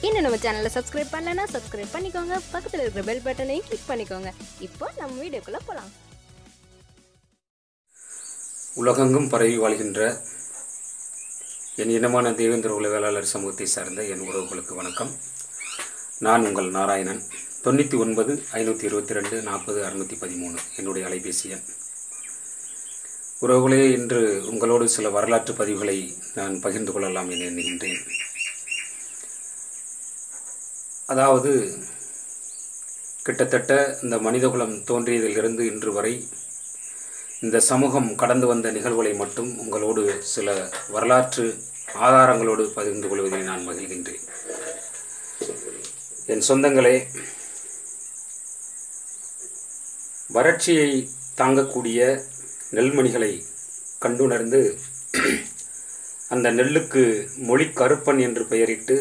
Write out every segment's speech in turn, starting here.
இன்னும் நம்ம சேனலை சப்ஸ்கிரைப் பண்ணலன்னா சப்ஸ்கிரைப் பண்ணிக்கோங்க பக்கத்தில் இருக்கிற பெல் பட்டனையும் கிளிக் பண்ணிக்கோங்க இப்போ நம்ம வீடியோக்குள்ளே போகலாம் உலகெங்கும் பரவி வாழ்கின்ற என் இனமான தேவேந்திர குல வேளாளர் சமூகத்தை சார்ந்த என் உறவுகளுக்கு வணக்கம் நான் உங்கள் நாராயணன் தொண்ணூற்றி ஒன்பது ஐநூற்றி இருபத்தி ரெண்டு நாற்பது அறுநூற்றி பதிமூணு என்னுடைய அலைபேசி எண் உறவுகளே இன்று உங்களோடு சில வரலாற்று பதிவுகளை நான் பகிர்ந்து கொள்ளலாம் என எண்ணுகின்றேன் அதாவது கிட்டத்தட்ட இந்த மனிதகுலம் தோன்றியதிலிருந்து இன்று வரை இந்த சமூகம் கடந்து வந்த நிகழ்வுகளை மட்டும் உங்களோடு சில வரலாற்று ஆதாரங்களோடு பகிர்ந்து கொள்வதில் நான் மகிழ்கின்றேன் என் சொந்தங்களே வறட்சியை தாங்கக்கூடிய நெல்மணிகளை கண்டுணர்ந்து அந்த நெல்லுக்கு மொழி கருப்பன் என்று பெயரிட்டு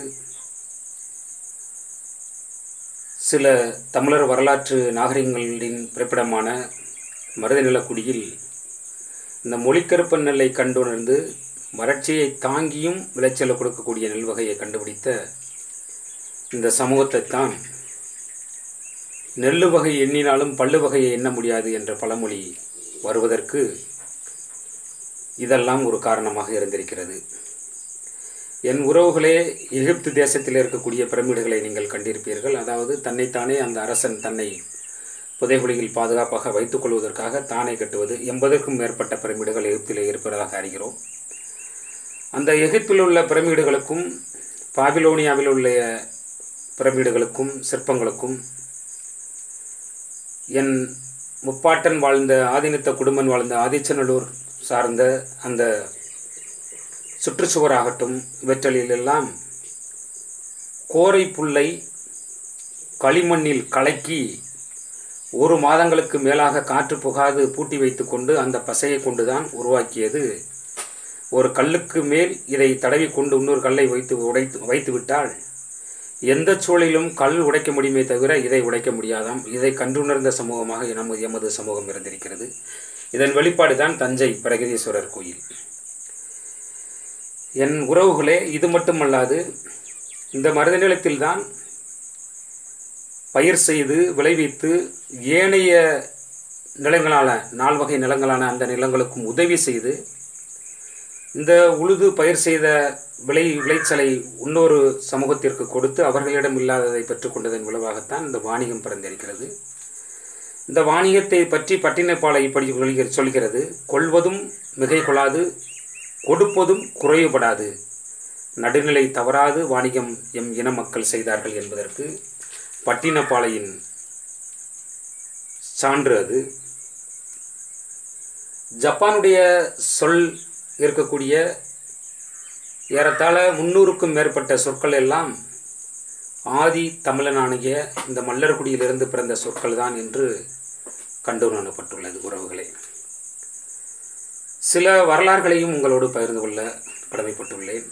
சில தமிழர் வரலாற்று நாகரிகங்களின் பிறப்பிடமான மருதநிலக்குடியில் இந்த மொழிக்கருப்பன் நெல்லை கண்டுணர்ந்து வறட்சியை தாங்கியும் விளைச்சலை கொடுக்கக்கூடிய நெல் வகையை கண்டுபிடித்த இந்த சமூகத்தை தான் நெல்லு வகை எண்ணினாலும் பல்லு வகையை எண்ண முடியாது என்ற பழமொழி வருவதற்கு இதெல்லாம் ஒரு காரணமாக இருந்திருக்கிறது என் உறவுகளே எகிப்து தேசத்தில் இருக்கக்கூடிய பிரமிடுகளை நீங்கள் கண்டிருப்பீர்கள் அதாவது தன்னைத்தானே அந்த அரசன் தன்னை புதைகுழியில் பாதுகாப்பாக வைத்துக் கொள்வதற்காக தானே கட்டுவது எண்பதற்கும் மேற்பட்ட பிரமிடுகள் எகிப்தில் இருப்பதாக அறிகிறோம் அந்த எகிப்தில் உள்ள பிரமிடுகளுக்கும் பாபிலோனியாவில் உள்ள பிரமிடுகளுக்கும் சிற்பங்களுக்கும் என் முப்பாட்டன் வாழ்ந்த ஆதினத்த குடும்பன் வாழ்ந்த ஆதிச்சநல்லூர் சார்ந்த அந்த சுற்றுச்சுவராகட்டும் இவற்றிலெல்லாம் கோரை புல்லை களிமண்ணில் கலக்கி ஒரு மாதங்களுக்கு மேலாக காற்று புகாது பூட்டி வைத்துக்கொண்டு அந்த பசையை கொண்டுதான் உருவாக்கியது ஒரு கல்லுக்கு மேல் இதை தடவி கொண்டு இன்னொரு கல்லை வைத்து உடைத்து வைத்து விட்டால் எந்த சூழலிலும் கல் உடைக்க முடியுமே தவிர இதை உடைக்க முடியாதாம் இதை கண்டுணர்ந்த சமூகமாக நமது எமது சமூகம் இருந்திருக்கிறது இதன் வெளிப்பாடு தான் தஞ்சை பிரகதீஸ்வரர் கோயில் என் உறவுகளே இது மட்டுமல்லாது இந்த மருத நிலத்தில்தான் பயிர் செய்து விளைவித்து ஏனைய நிலங்களான நால்வகை நிலங்களான அந்த நிலங்களுக்கும் உதவி செய்து இந்த உழுது பயிர் செய்த விளை விளைச்சலை இன்னொரு சமூகத்திற்கு கொடுத்து அவர்களிடம் இல்லாததை பெற்றுக்கொண்டதன் விளைவாகத்தான் இந்த வாணிகம் பிறந்திருக்கிறது இந்த வாணிகத்தை பற்றி பட்டினப்பாலை இப்படி சொல்கிற சொல்கிறது கொள்வதும் மிகை கொள்ளாது கொடுப்பதும் குறைவுபடாது நடுநிலை தவறாது வாணிகம் எம் இன மக்கள் செய்தார்கள் என்பதற்கு பட்டினப்பாளையின் சான்று அது ஜப்பானுடைய சொல் இருக்கக்கூடிய ஏறத்தாழ முன்னூறுக்கும் மேற்பட்ட சொற்கள் எல்லாம் ஆதி தமிழனாகிய இந்த மல்லர்குடியிலிருந்து பிறந்த சொற்கள் தான் என்று கண்டுணரப்பட்டுள்ளது உறவுகளே சில வரலாறுகளையும் உங்களோடு பகிர்ந்து கொள்ள கடமைப்பட்டுள்ளேன்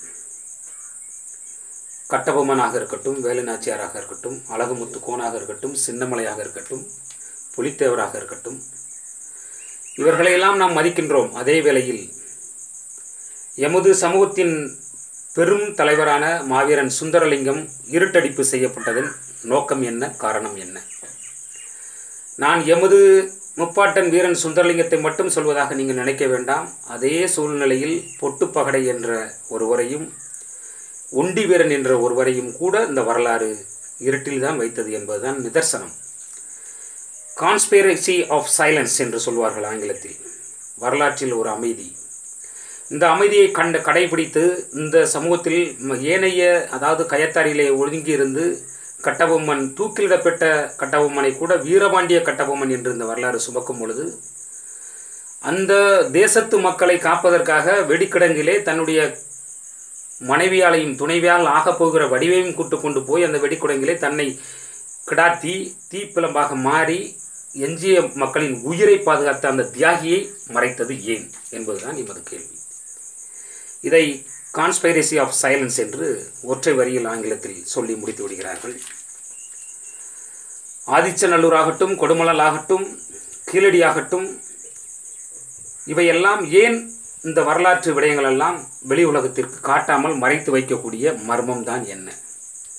கட்டபொம்மனாக இருக்கட்டும் வேலுநாச்சியாராக இருக்கட்டும் அழகுமுத்து கோனாக இருக்கட்டும் சின்னமலையாக இருக்கட்டும் புலித்தேவராக இருக்கட்டும் இவர்களையெல்லாம் நாம் மதிக்கின்றோம் அதே வேளையில் எமது சமூகத்தின் பெரும் தலைவரான மாவீரன் சுந்தரலிங்கம் இருட்டடிப்பு செய்யப்பட்டதன் நோக்கம் என்ன காரணம் என்ன நான் எமது முப்பாட்டன் வீரன் சுந்தரலிங்கத்தை மட்டும் சொல்வதாக நீங்கள் நினைக்க வேண்டாம் அதே சூழ்நிலையில் பொட்டுப்பகடை என்ற ஒருவரையும் ஒண்டி வீரன் என்ற ஒருவரையும் கூட இந்த வரலாறு இருட்டில்தான் வைத்தது என்பதுதான் நிதர்சனம் கான்ஸ்பிரசி ஆஃப் சைலன்ஸ் என்று சொல்வார்கள் ஆங்கிலத்தில் வரலாற்றில் ஒரு அமைதி இந்த அமைதியை கண்ட கடைபிடித்து இந்த சமூகத்தில் ஏனைய அதாவது கயத்தாரிலே ஒதுங்கி இருந்து கட்டபொம்மன் தூக்கிலிடப்பட்ட கட்டபொம்மனை கூட வீரபாண்டிய கட்டபொம்மன் என்று இந்த வரலாறு சுமக்கும் பொழுது அந்த தேசத்து மக்களை காப்பதற்காக வெடிக்கிடங்கிலே தன்னுடைய மனைவியாலையும் துணைவியால் ஆகப் போகிற வடிவையும் கூட்டு கொண்டு போய் அந்த வெடிக்குடங்கிலே தன்னை கிடாத்தி தீப்பிளம்பாக மாறி எஞ்சிய மக்களின் உயிரை பாதுகாத்த அந்த தியாகியை மறைத்தது ஏன் என்பதுதான் எமது கேள்வி இதை கான்ஸ்பைரசி ஆஃப் சைலன்ஸ் என்று ஒற்றை வரியில் ஆங்கிலத்தில் சொல்லி முடித்து விடுகிறார்கள் ஆதிச்சநல்லூர் ஆகட்டும் கொடுமலல் ஆகட்டும் கீழடி ஆகட்டும் இவையெல்லாம் ஏன் இந்த வரலாற்று விடயங்கள் எல்லாம் வெளி உலகத்திற்கு காட்டாமல் மறைத்து வைக்கக்கூடிய மர்மம் தான் என்ன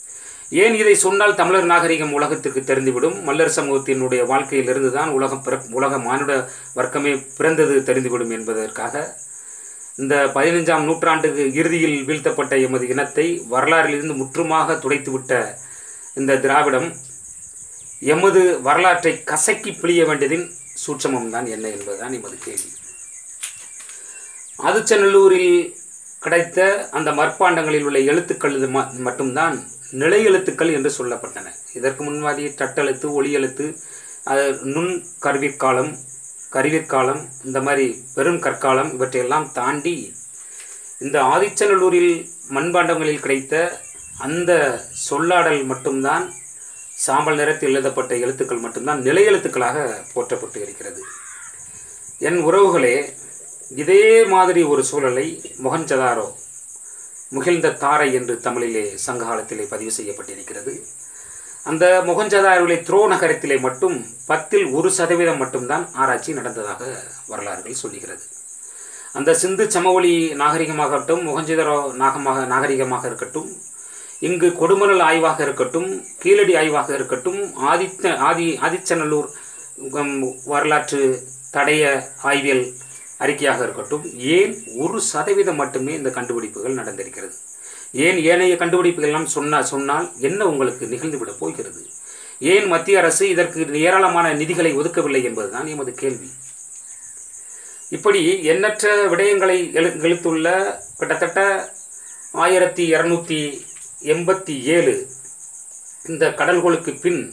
ஏன் இதை சொன்னால் தமிழர் நாகரிகம் உலகத்திற்கு தெரிந்துவிடும் மல்லர் சமூகத்தினுடைய வாழ்க்கையிலிருந்து தான் உலகம் பிற உலக மானுட வர்க்கமே பிறந்தது தெரிந்துவிடும் என்பதற்காக இந்த பதினைஞ்சாம் நூற்றாண்டுக்கு இறுதியில் வீழ்த்தப்பட்ட எமது இனத்தை வரலாறிலிருந்து முற்றுமாக துடைத்துவிட்ட இந்த திராவிடம் எமது வரலாற்றை கசக்கி பிழிய வேண்டியதின் சூட்சமம் தான் என்ன என்பதுதான் எமது கேள்வி ஆதிச்சநல்லூரில் கிடைத்த அந்த மற்பாண்டங்களில் உள்ள எழுத்துக்கள் இது ம- மட்டும்தான் நிலை எழுத்துக்கள் என்று சொல்லப்பட்டன இதற்கு முன்வாதி தட்டெழுத்து ஒளி எழுத்து அது நுண் கருவிற்காலம் கருவிற்காலம் இந்த மாதிரி பெரும் கற்காலம் இவற்றையெல்லாம் தாண்டி இந்த ஆதிச்சநல்லூரில் மண்பாண்டங்களில் கிடைத்த அந்த சொல்லாடல் மட்டும்தான் சாம்பல் நிறத்தில் எழுதப்பட்ட எழுத்துக்கள் மட்டும்தான் நிலை எழுத்துக்களாக போற்றப்பட்டு இருக்கிறது என் உறவுகளே இதே மாதிரி ஒரு சூழலை மொகஞ்சதாரோ முகிழ்ந்த தாரை என்று தமிழிலே சங்ககாலத்திலே பதிவு செய்யப்பட்டிருக்கிறது அந்த மொகஞ்சதாரோலை த்ரோ நகரத்திலே மட்டும் பத்தில் ஒரு சதவீதம் மட்டும்தான் ஆராய்ச்சி நடந்ததாக வரலாறுகள் சொல்லுகிறது அந்த சிந்து சமவெளி நாகரிகமாகட்டும் முகஞ்சதாரோ நாகமாக நாகரிகமாக இருக்கட்டும் இங்கு கொடுமணல் ஆய்வாக இருக்கட்டும் கீழடி ஆய்வாக இருக்கட்டும் ஆதித்த ஆதி ஆதிச்சநல்லூர் உம், வரலாற்று தடய ஆய்வியல் அறிக்கையாக இருக்கட்டும் ஏன் ஒரு சதவீதம் மட்டுமே இந்த கண்டுபிடிப்புகள் நடந்திருக்கிறது ஏன் ஏனைய கண்டுபிடிப்புகள் எல்லாம் சொன்னா சொன்னால் என்ன உங்களுக்கு நிகழ்ந்துவிடப் போகிறது ஏன் மத்திய அரசு இதற்கு ஏராளமான நிதிகளை ஒதுக்கவில்லை என்பதுதான் எமது கேள்வி இப்படி எண்ணற்ற விடயங்களை எழு எழுத்துள்ள கிட்டத்தட்ட ஆயிரத்தி இரநூத்தி எண்பத்தி ஏழு இந்த கடல்களுக்கு பின்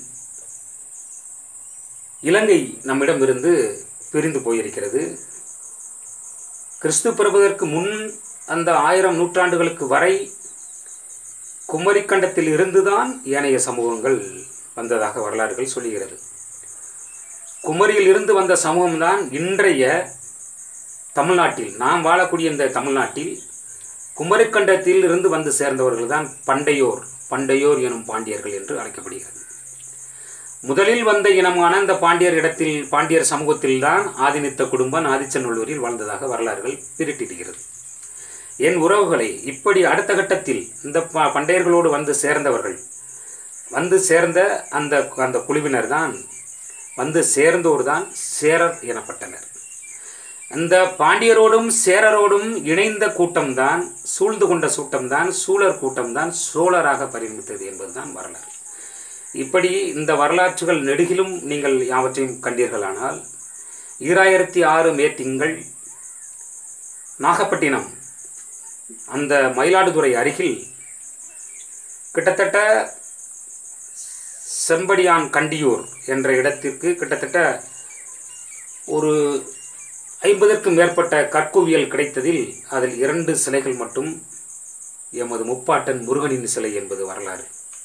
இலங்கை நம்மிடமிருந்து பிரிந்து போயிருக்கிறது கிறிஸ்து பிறப்பதற்கு முன் அந்த ஆயிரம் நூற்றாண்டுகளுக்கு வரை குமரிக்கண்டத்தில் இருந்துதான் ஏனைய சமூகங்கள் வந்ததாக வரலாறுகள் சொல்லுகிறது குமரியில் இருந்து வந்த சமூகம்தான் இன்றைய தமிழ்நாட்டில் நாம் வாழக்கூடிய இந்த தமிழ்நாட்டில் குமரிக்கண்டத்தில் இருந்து வந்து சேர்ந்தவர்கள் தான் பண்டையோர் பண்டையோர் எனும் பாண்டியர்கள் என்று அழைக்கப்படுகிறது முதலில் வந்த இனமான இந்த பாண்டியர் இடத்தில் பாண்டியர் சமூகத்தில்தான் ஆதினித்த குடும்பம் ஆதிச்சநல்லூரில் வாழ்ந்ததாக வரலாறுகள் பிரிட்டிடுகிறது என் உறவுகளை இப்படி அடுத்த கட்டத்தில் இந்த ப- பண்டையர்களோடு வந்து சேர்ந்தவர்கள் வந்து சேர்ந்த அந்த அந்த குழுவினர் தான் வந்து சேர்ந்தோர் தான் சேரர் எனப்பட்டனர் அந்த பாண்டியரோடும் சேரரோடும் இணைந்த கூட்டம்தான் சூழ்ந்து கொண்ட கூட்டம்தான் சூழர் கூட்டம்தான் சோழராக பரிணமித்தது என்பதுதான் வரலாறு இப்படி இந்த வரலாற்றுகள் நெடுகிலும் நீங்கள் யாவற்றையும் கண்டீர்களானால் ஈராயிரத்தி ஆறு மே திங்கள் நாகப்பட்டினம் அந்த மயிலாடுதுறை அருகில் கிட்டத்தட்ட செம்படியான் கண்டியூர் என்ற இடத்திற்கு கிட்டத்தட்ட ஒரு ஐம்பதற்கும் மேற்பட்ட கற்குவியல் கிடைத்ததில் அதில் இரண்டு சிலைகள் மட்டும் எமது முப்பாட்டன் முருகனின் சிலை என்பது வரலாறு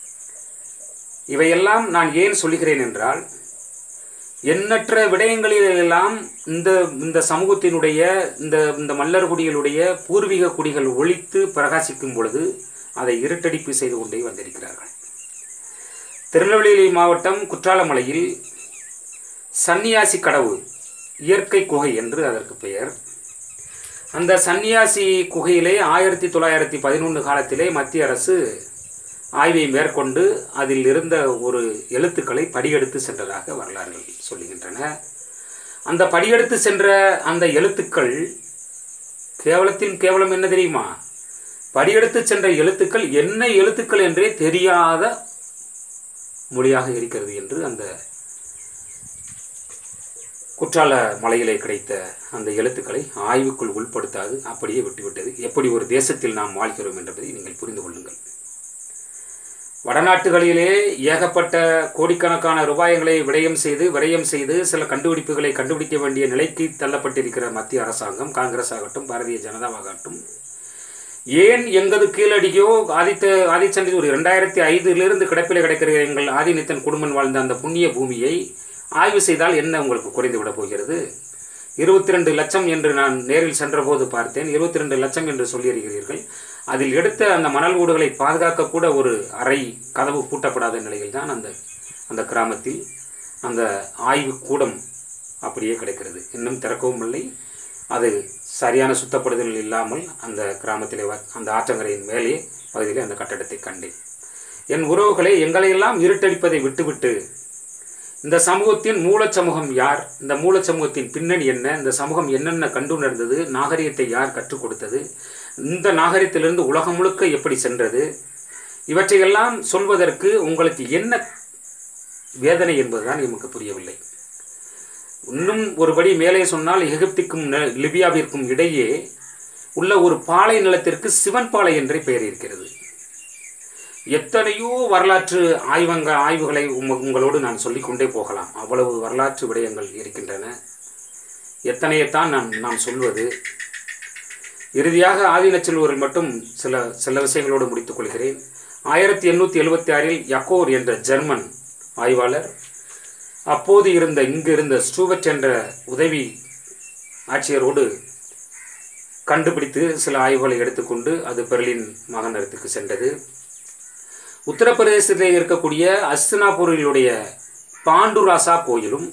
இவையெல்லாம் நான் ஏன் சொல்லுகிறேன் என்றால் எண்ணற்ற விடயங்களிலெல்லாம் இந்த இந்த சமூகத்தினுடைய இந்த இந்த மல்லர் குடிகளுடைய பூர்வீக குடிகள் ஒழித்து பிரகாசிக்கும் பொழுது அதை இருட்டடிப்பு செய்து கொண்டே வந்திருக்கிறார்கள் திருநெல்வேலி மாவட்டம் குற்றாலமலையில் சன்னியாசி கடவு இயற்கை குகை என்று அதற்கு பெயர் அந்த சன்னியாசி குகையிலே ஆயிரத்தி தொள்ளாயிரத்தி பதினொன்று காலத்திலே மத்திய அரசு ஆய்வை மேற்கொண்டு அதில் இருந்த ஒரு எழுத்துக்களை படியெடுத்து சென்றதாக வரலாறுகள் சொல்லுகின்றன அந்த படியெடுத்து சென்ற அந்த எழுத்துக்கள் கேவலத்தின் கேவலம் என்ன தெரியுமா படியெடுத்து சென்ற எழுத்துக்கள் என்ன எழுத்துக்கள் என்றே தெரியாத மொழியாக இருக்கிறது என்று அந்த குற்றால மலையிலே கிடைத்த அந்த எழுத்துக்களை ஆய்வுக்குள் உட்படுத்தாது அப்படியே விட்டுவிட்டது எப்படி ஒரு தேசத்தில் நாம் வாழ்கிறோம் என்பதை நீங்கள் புரிந்து கொள்ளுங்கள் வடநாட்டுகளிலே ஏகப்பட்ட கோடிக்கணக்கான ரூபாய்களை விடயம் செய்து விரயம் செய்து சில கண்டுபிடிப்புகளை கண்டுபிடிக்க வேண்டிய நிலைக்கு தள்ளப்பட்டிருக்கிற மத்திய அரசாங்கம் காங்கிரஸ் ஆகட்டும் பாரதிய ஜனதாவாகட்டும் ஏன் எங்கது கீழடியோ ஆதித்த ஆதிச்சந்தி ஒரு இரண்டாயிரத்தி ஐந்திலிருந்து கிடப்பிலே கிடக்கிற எங்கள் ஆதிநித்தன் குடும்பம் வாழ்ந்த அந்த புண்ணிய பூமியை ஆய்வு செய்தால் என்ன உங்களுக்கு குறைந்து விட போகிறது இருபத்தி ரெண்டு லட்சம் என்று நான் நேரில் சென்றபோது பார்த்தேன் இருபத்தி ரெண்டு லட்சம் என்று சொல்லியிருக்கிறீர்கள் அதில் எடுத்த அந்த மணல் ஓடுகளை பாதுகாக்க கூட ஒரு அறை கதவு பூட்டப்படாத நிலையில் தான் அந்த அந்த கிராமத்தில் அந்த ஆய்வு கூடம் அப்படியே கிடைக்கிறது இன்னும் திறக்கவும் இல்லை அது சரியான சுத்தப்படுதல் இல்லாமல் அந்த கிராமத்திலே வ- அந்த ஆற்றங்கரையின் மேலே பகுதியிலே அந்த கட்டடத்தை கண்டேன் என் உறவுகளை எங்களையெல்லாம் இருட்டடிப்பதை விட்டுவிட்டு இந்த சமூகத்தின் மூலச் சமூகம் யார் இந்த மூலச் சமூகத்தின் பின்னணி என்ன இந்த சமூகம் என்னென்ன கண்டுணர்ந்தது நாகரிகத்தை யார் கற்றுக் கொடுத்தது இந்த நாகரிகத்திலிருந்து உலகம் முழுக்க எப்படி சென்றது இவற்றையெல்லாம் சொல்வதற்கு உங்களுக்கு என்ன வேதனை என்பதுதான் எமக்கு புரியவில்லை இன்னும் ஒருபடி மேலே சொன்னால் எகிப்துக்கும் ந- லிபியாவிற்கும் இடையே உள்ள ஒரு பாலை நிலத்திற்கு சிவன் பாலை என்றே பெயர் இருக்கிறது எத்தனையோ வரலாற்று ஆய்வங்க ஆய்வுகளை உங்க- உங்களோடு நான் சொல்லிக்கொண்டே போகலாம் அவ்வளவு வரலாற்று விடயங்கள் இருக்கின்றன எத்தனையத்தான் நான் நான் சொல்வது இறுதியாக ஆதினச்செல்வர்கள் மட்டும் சில சில விஷயங்களோடு முடித்துக் கொள்கிறேன் ஆயிரத்தி எண்ணூற்றி எழுபத்தி ஆறில் யக்கோர் என்ற ஜெர்மன் ஆய்வாளர் அப்போது இருந்த இங்கு இருந்த ஸ்டூவர்ட் என்ற உதவி ஆட்சியரோடு கண்டுபிடித்து சில ஆய்வுகளை எடுத்துக்கொண்டு அது பெர்லின் மாகாணத்துக்கு சென்றது உத்தரப்பிரதேசத்தில் இருக்கக்கூடிய அஸ்தினாபூரிலுடைய பாண்டுராசா கோயிலும்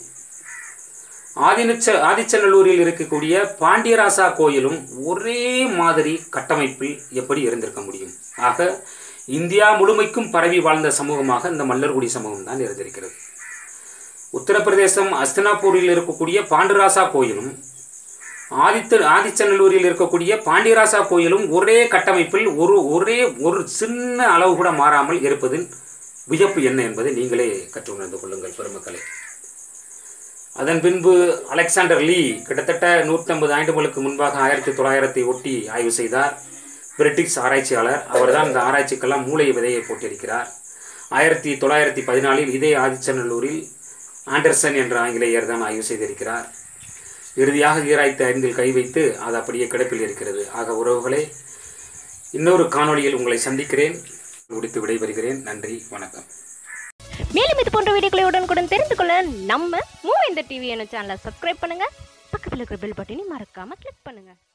ஆதினச்ச ஆதிச்சநல்லூரில் இருக்கக்கூடிய பாண்டியராசா கோயிலும் ஒரே மாதிரி கட்டமைப்பில் எப்படி இருந்திருக்க முடியும் ஆக இந்தியா முழுமைக்கும் பரவி வாழ்ந்த சமூகமாக இந்த மல்லர்குடி சமூகம் தான் இருந்திருக்கிறது உத்தரப்பிரதேசம் அஸ்தினாபூரில் இருக்கக்கூடிய பாண்டுராசா கோயிலும் ஆதித்த ஆதிச்சநல்லூரில் இருக்கக்கூடிய பாண்டியராசா கோயிலும் ஒரே கட்டமைப்பில் ஒரு ஒரே ஒரு சின்ன அளவு கூட மாறாமல் இருப்பதின் வியப்பு என்ன என்பதை நீங்களே கற்று உணர்ந்து கொள்ளுங்கள் பெருமக்களே அதன் பின்பு அலெக்சாண்டர் லீ கிட்டத்தட்ட நூற்றம்பது ஆண்டுகளுக்கு முன்பாக ஆயிரத்தி தொள்ளாயிரத்தை ஒட்டி ஆய்வு செய்தார் பிரிட்டிஷ் ஆராய்ச்சியாளர் அவர்தான் இந்த ஆராய்ச்சிக்கெல்லாம் மூளை விதையை போட்டிருக்கிறார் ஆயிரத்தி தொள்ளாயிரத்தி பதினாலில் இதே ஆதிச்சநல்லூரில் ஆண்டர்சன் என்ற ஆங்கிலேயர் தான் ஆய்வு செய்திருக்கிறார் இறுதியாக ஈராயிரத்தி ஐந்தில் கை வைத்து அது அப்படியே கிடப்பில் இருக்கிறது ஆக உறவுகளே இன்னொரு காணொளியில் உங்களை சந்திக்கிறேன் முடித்து விடைபெறுகிறேன் நன்றி வணக்கம் மேலும் இது போன்ற வீடியோக்களை உடனுக்குடன் தெரிந்து கொள்ள நம்ம மூவேந்தர் டிவி என்ற சேனலை சப்ஸ்கிரைப் பண்ணுங்க பக்கத்தில் இருக்கிற பெல் பட்டனையும் மறக்காம கிளிக் பண்ணுங்க